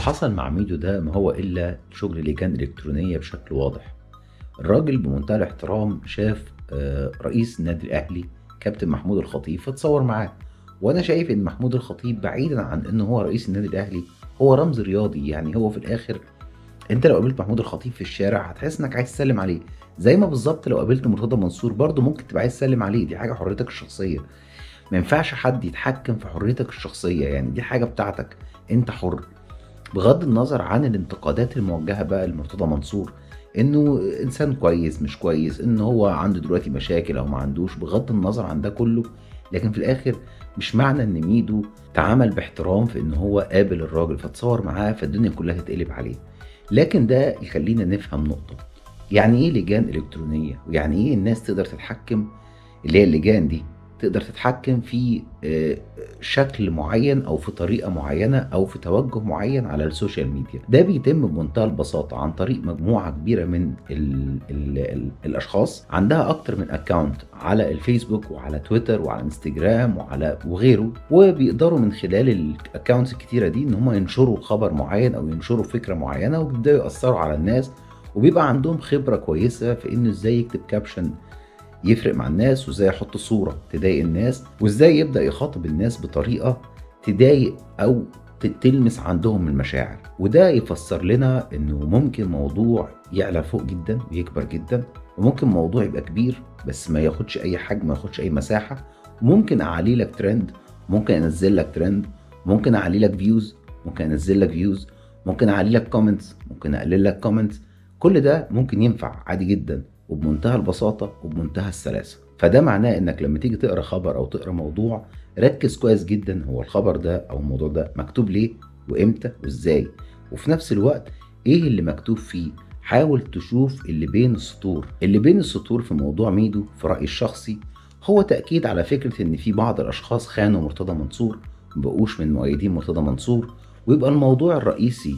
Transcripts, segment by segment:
حصل مع ميدو ده ما هو الا شغل لجان الكترونيه بشكل واضح الراجل بمنتهى الاحترام شاف آه، رئيس النادي الاهلي كابتن محمود الخطيب فاتصور معاه وانا شايف ان محمود الخطيب بعيدا عن ان هو رئيس النادي الاهلي هو رمز رياضي يعني هو في الاخر انت لو قابلت محمود الخطيب في الشارع هتحس انك عايز تسلم عليه زي ما بالظبط لو قابلت مرتضى منصور برضه ممكن تبقى عايز تسلم عليه دي حاجه حريتك الشخصيه ما ينفعش حد يتحكم في حريتك الشخصيه يعني دي حاجه بتاعتك انت حر بغض النظر عن الانتقادات الموجهه بقى لمرتضى منصور انه انسان كويس مش كويس ان هو عنده دلوقتي مشاكل او ما عندوش بغض النظر عن ده كله لكن في الاخر مش معنى ان ميدو تعامل باحترام في ان هو قابل الراجل فتصور معاه فالدنيا كلها تتقلب عليه لكن ده يخلينا نفهم نقطه يعني ايه لجان الكترونيه ويعني ايه الناس تقدر تتحكم اللي هي اللجان دي تقدر تتحكم في آه، شكل معين او في طريقه معينه او في توجه معين على السوشيال ميديا ده بيتم بمنتهى البساطه عن طريق مجموعه كبيره من ال ال ال الاشخاص عندها اكتر من اكونت على الفيسبوك وعلى تويتر وعلى انستجرام وعلى وغيره وبيقدروا من خلال الاكونتس الكتيره دي ان هم ينشروا خبر معين او ينشروا فكره معينه وبيبداوا ياثروا على الناس وبيبقى عندهم خبره كويسه في انه ازاي يكتب كابشن يفرق مع الناس وازاي يحط صوره تضايق الناس وازاي يبدا يخاطب الناس بطريقه تضايق او ت- تلمس عندهم المشاعر وده يفسر لنا انه ممكن موضوع يعلى فوق جدا ويكبر جدا وممكن موضوع يبقى كبير بس ما ياخدش اي حجم ما ياخدش اي مساحه وممكن اعلي لك ترند ممكن انزل لك ترند ممكن اعلي لك فيوز ممكن انزل لك فيوز ممكن اعلي لك كومنتس ممكن اقلل لك كومنتس كل ده ممكن ينفع عادي جدا وبمنتهى البساطه وبمنتهى السلاسه فده معناه انك لما تيجي تقرا خبر او تقرا موضوع ركز كويس جدا هو الخبر ده او الموضوع ده مكتوب ليه وامتى وازاي وفي نفس الوقت ايه اللي مكتوب فيه حاول تشوف اللي بين السطور اللي بين السطور في موضوع ميدو في رايي الشخصي هو تاكيد على فكره ان في بعض الاشخاص خانوا مرتضى منصور مبقوش من مؤيدين مرتضى منصور ويبقى الموضوع الرئيسي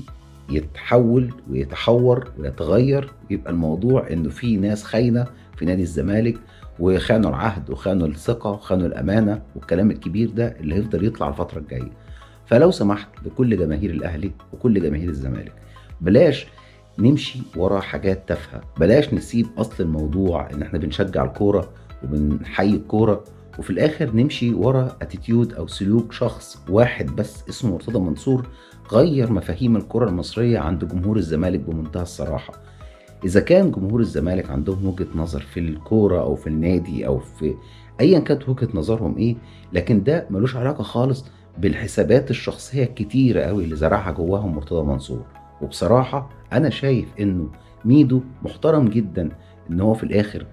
يتحول ويتحور ويتغير ويبقى الموضوع انه في ناس خاينه في نادي الزمالك وخانوا العهد وخانوا الثقه وخانوا الامانه والكلام الكبير ده اللي هيفضل يطلع الفتره الجايه فلو سمحت لكل جماهير الاهلي وكل جماهير الزمالك بلاش نمشي ورا حاجات تافهه بلاش نسيب اصل الموضوع ان احنا بنشجع الكوره وبنحيي الكوره وفي الاخر نمشي ورا اتيتيود او سلوك شخص واحد بس اسمه مرتضى منصور غير مفاهيم الكره المصريه عند جمهور الزمالك بمنتهى الصراحه اذا كان جمهور الزمالك عندهم وجهه نظر في الكوره او في النادي او في ايا كانت وجهه نظرهم ايه لكن ده ملوش علاقه خالص بالحسابات الشخصيه الكتيره قوي اللي زرعها جواهم مرتضى منصور وبصراحه انا شايف انه ميدو محترم جدا ان هو في الاخر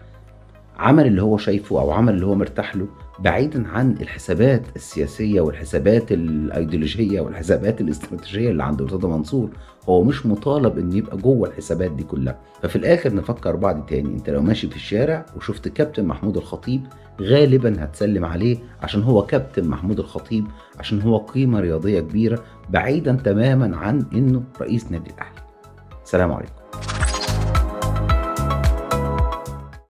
عمل اللي هو شايفه او عمل اللي هو مرتاح له بعيدا عن الحسابات السياسيه والحسابات الايديولوجيه والحسابات الاستراتيجيه اللي عند مرتضى منصور هو مش مطالب انه يبقى جوه الحسابات دي كلها ففي الاخر نفكر بعض تاني انت لو ماشي في الشارع وشفت كابتن محمود الخطيب غالبا هتسلم عليه عشان هو كابتن محمود الخطيب عشان هو قيمه رياضيه كبيره بعيدا تماما عن انه رئيس نادي الاهلي سلام عليكم